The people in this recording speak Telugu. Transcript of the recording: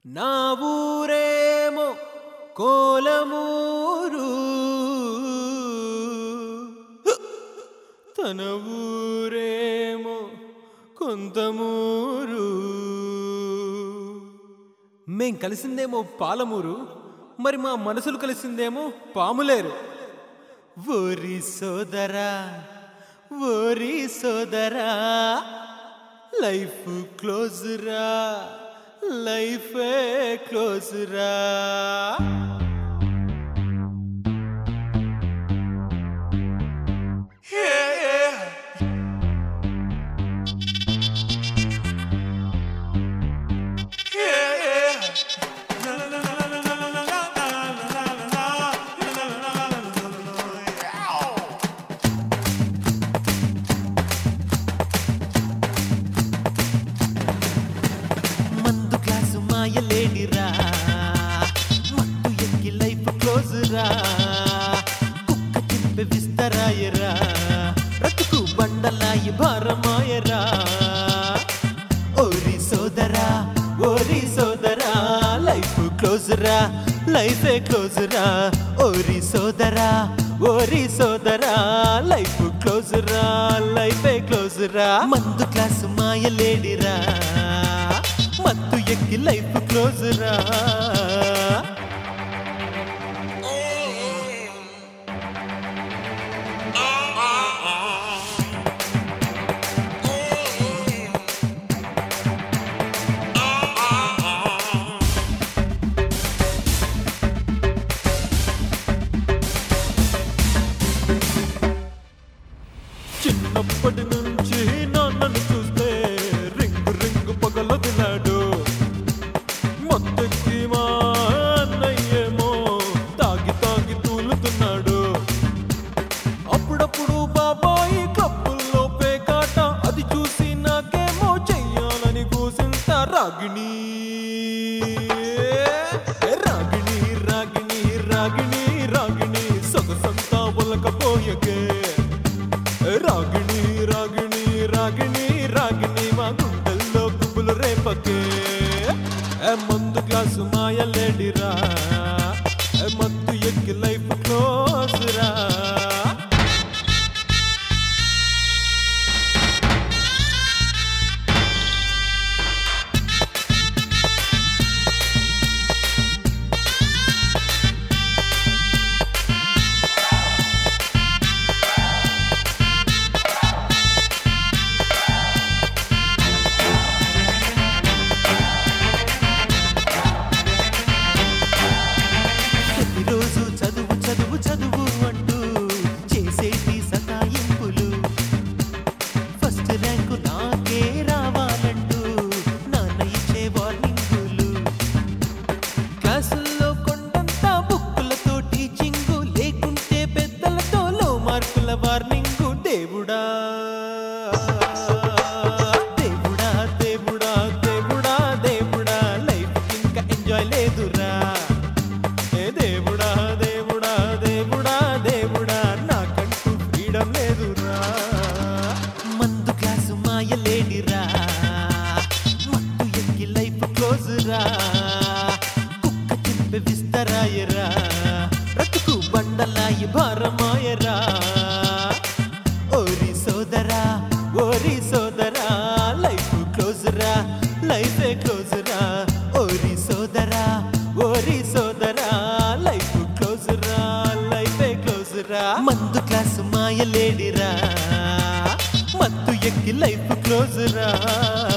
నా ఊరేమో కోలమూరు తన ఊరేమో కొంతమూరు మేం కలిసిందేమో పాలమూరు మరి మా మనసులు కలిసిందేమో పాములేరు ఓరి సోదరా ఓరి సోదరా లైఫ్ క్లోజ్ రా లైఫ్ క్లోజ్ రా మందు గ్లాసు మాయలేడిరా మత్తు ఎక్కి లైఫ్ క్లోజ్ రా కుక్క తింపి విస్తరాయరా బ్రతుకు బండలాయి భారమాయరా ఓరి సోదరా ఓరి సోదరా లైఫ్ క్లోజ్ రా లైఫ్ క్లోజ్ రా ఓరి సోదరా ఓరి సోదరా లైఫ్ క్లోజ్ రా లైఫ్ క్లోజ్ రా మందు క్లాసు మాయలేడిరా మత్తు ఎక్కి లైఫ్ క్లోజ్ రా చిన్నప్పటి నుంచి నాన్నను చూస్తే రింగు రింగు పగలొదిలాడు మొత్తెక్కి మా అన్నయ్యేమో తాగి తాగి తూలుతున్నాడు అప్పుడప్పుడు బాబాయి కప్పుల్లో పేకాట అది చూసి నాకేమో చెయ్యాలని కూసింత రాగిణి రాగిణి రాగిణి రాగిణి రాగిణి సొగసంతా ఒలకపోయకే రాగిణి రాగిణి రాగిణి రాగిణి మా గుండెల్లో గుబులు రేపకే ఏ మందు గ్లాసు మాయలేడిరా ఏ మత్తు ఎక్కి లైఫ్ క్లోజ్ రా ప్రతిరోజు చదువు చదువు చదువు అంటూ చేసేటి సతాయింపులు ఫస్ట్ ర్యాంకు నాకే రావాలంటూ నాన్న ఇచ్చే వార్నింగులు క్లాసుల్లో కొండంత బుక్కులతో టీచింగు లేకుంటే పెద్దలతో లో మార్కుల వార్నింగు దేవుడా దేవుడా దేవుడా దేవుడా దేవుడా లైఫ్ ఇంకా ఎంజాయ్ లేదురా ఏ దేవుడా దేవుడా దేవుడా దేవుడా నాకంటూ ఫ్రీడమ్ లేదురా మందు గ్లాసు మాయలేడిరా మత్తు ఎక్కి లైఫ్ క్లోజ్ రా కుక్క తింపి విస్తరాయరా బ్రతుకు బండలాయి భారమాయరా ఓరి సోదరా ఓరి సోదరా లైఫ్ క్లోజ్ రా లైఫ్ క్లోజ్ రా ఓరి సోదరా ఓరి సోదరా లైఫ్ క్లోజ్ రా లైఫ్ క్లోజ్ రా మందు క్లాసు మాయలేడిరా మత్తు ఎక్కి లైఫ్ క్లోజ్ రా